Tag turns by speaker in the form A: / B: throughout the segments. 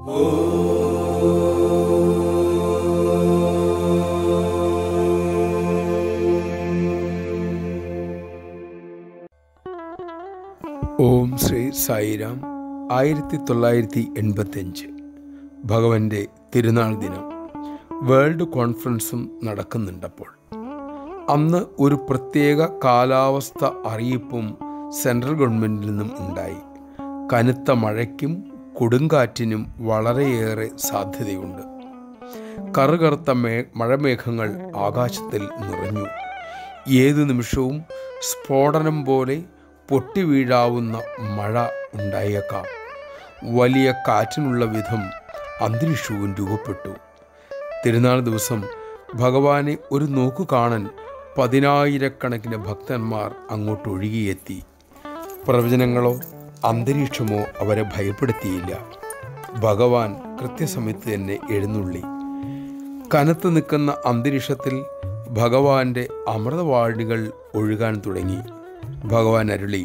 A: ഓം ശ്രീ സായിരാം ആയിരത്തി തൊള്ളായിരത്തി എൺപത്തഞ്ച് ഭഗവന്റെ തിരുനാൾ ദിനം വേൾഡ് കോൺഫറൻസും നടക്കുന്നുണ്ടപ്പോൾ അന്ന് ഒരു പ്രത്യേക കാലാവസ്ഥ അറിയിപ്പും സെൻട്രൽ ഗവൺമെൻറ്റിൽ നിന്നും ഉണ്ടായി കനത്ത മഴയ്ക്കും കൊടുങ്കാറ്റിനും വളരെയേറെ സാധ്യതയുണ്ട് കറുകറുത്ത മേ മഴമേഘങ്ങൾ ആകാശത്തിൽ നിറഞ്ഞു ഏതു നിമിഷവും സ്ഫോടനം പോലെ പൊട്ടിവീഴാവുന്ന മഴ ഉണ്ടായേക്കാം വലിയ കാറ്റിനുള്ള വിധം അന്തരീക്ഷവും രൂപപ്പെട്ടു തിരുനാൾ ദിവസം ഭഗവാനെ ഒരു നോക്കു കാണാൻ പതിനായിരക്കണക്കിന് ഭക്തന്മാർ അങ്ങോട്ട് ഒഴുകിയെത്തി പ്രവചനങ്ങളോ അന്തരീക്ഷമോ അവരെ ഭയപ്പെടുത്തിയില്ല ഭഗവാൻ കൃത്യസമയത്ത് തന്നെ എഴുന്നള്ളി കനത്ത് നിൽക്കുന്ന അന്തരീക്ഷത്തിൽ ഭഗവാന്റെ അമൃതവാഴികൾ ഒഴുകാൻ തുടങ്ങി ഭഗവാൻ അരുളി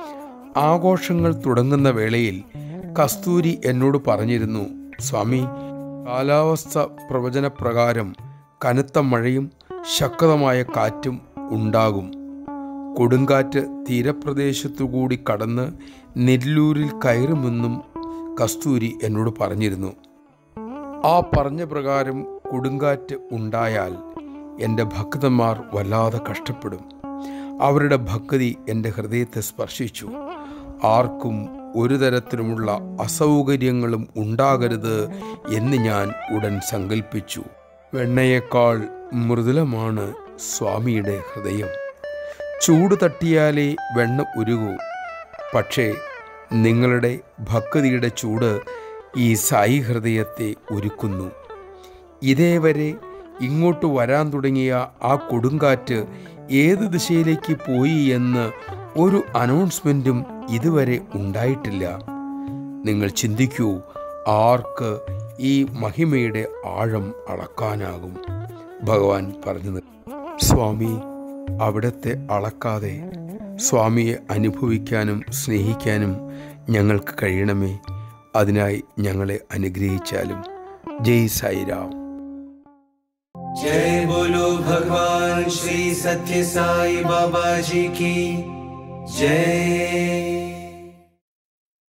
A: ആഘോഷങ്ങൾ തുടങ്ങുന്ന വേളയിൽ കസ്തൂരി എന്നോട് പറഞ്ഞിരുന്നു സ്വാമി കാലാവസ്ഥ പ്രവചനപ്രകാരം കനത്ത മഴയും ശക്തമായ കാറ്റും ഉണ്ടാകും കൊടുങ്കാറ്റ് തീരപ്രദേശത്തുകൂടി കടന്ന് നെല്ലൂരിൽ കയറുമെന്നും കസ്തൂരി എന്നോട് പറഞ്ഞിരുന്നു ആ പറഞ്ഞ പ്രകാരം കൊടുങ്കാറ്റ് ഉണ്ടായാൽ എൻ്റെ ഭക്തന്മാർ വല്ലാതെ കഷ്ടപ്പെടും അവരുടെ ഭക്തി എൻ്റെ ഹൃദയത്തെ സ്പർശിച്ചു ആർക്കും ഒരു തരത്തിലുമുള്ള അസൗകര്യങ്ങളും ഉണ്ടാകരുത് എന്ന് ഞാൻ ഉടൻ സങ്കല്പിച്ചു വെണ്ണയേക്കാൾ മൃദുലമാണ് സ്വാമിയുടെ ഹൃദയം ചൂട് തട്ടിയാലേ വെണ്ണ ഉരുകൂ പക്ഷേ നിങ്ങളുടെ ഭക്തിയുടെ ചൂട് ഈ സായി ഹൃദയത്തെ ഒരുക്കുന്നു ഇതേവരെ ഇങ്ങോട്ട് വരാൻ തുടങ്ങിയ ആ കൊടുങ്കാറ്റ് ഏത് ദിശയിലേക്ക് പോയി എന്ന് ഒരു അനൗൺസ്മെൻറ്റും ഇതുവരെ ഉണ്ടായിട്ടില്ല നിങ്ങൾ ചിന്തിക്കൂ ആർക്ക് ഈ മഹിമയുടെ ആഴം അളക്കാനാകും ഭഗവാൻ പറഞ്ഞത് സ്വാമി അവിടത്തെ അളക്കാതെ സ്വാമിയെ അനുഭവിക്കാനും സ്നേഹിക്കാനും ഞങ്ങൾക്ക് കഴിയണമേ അതിനായി ഞങ്ങളെ അനുഗ്രഹിച്ചാലും ജയ് സായിരാം
B: जय बोलो भगवान श्री सत्य साई बाबा जी की जय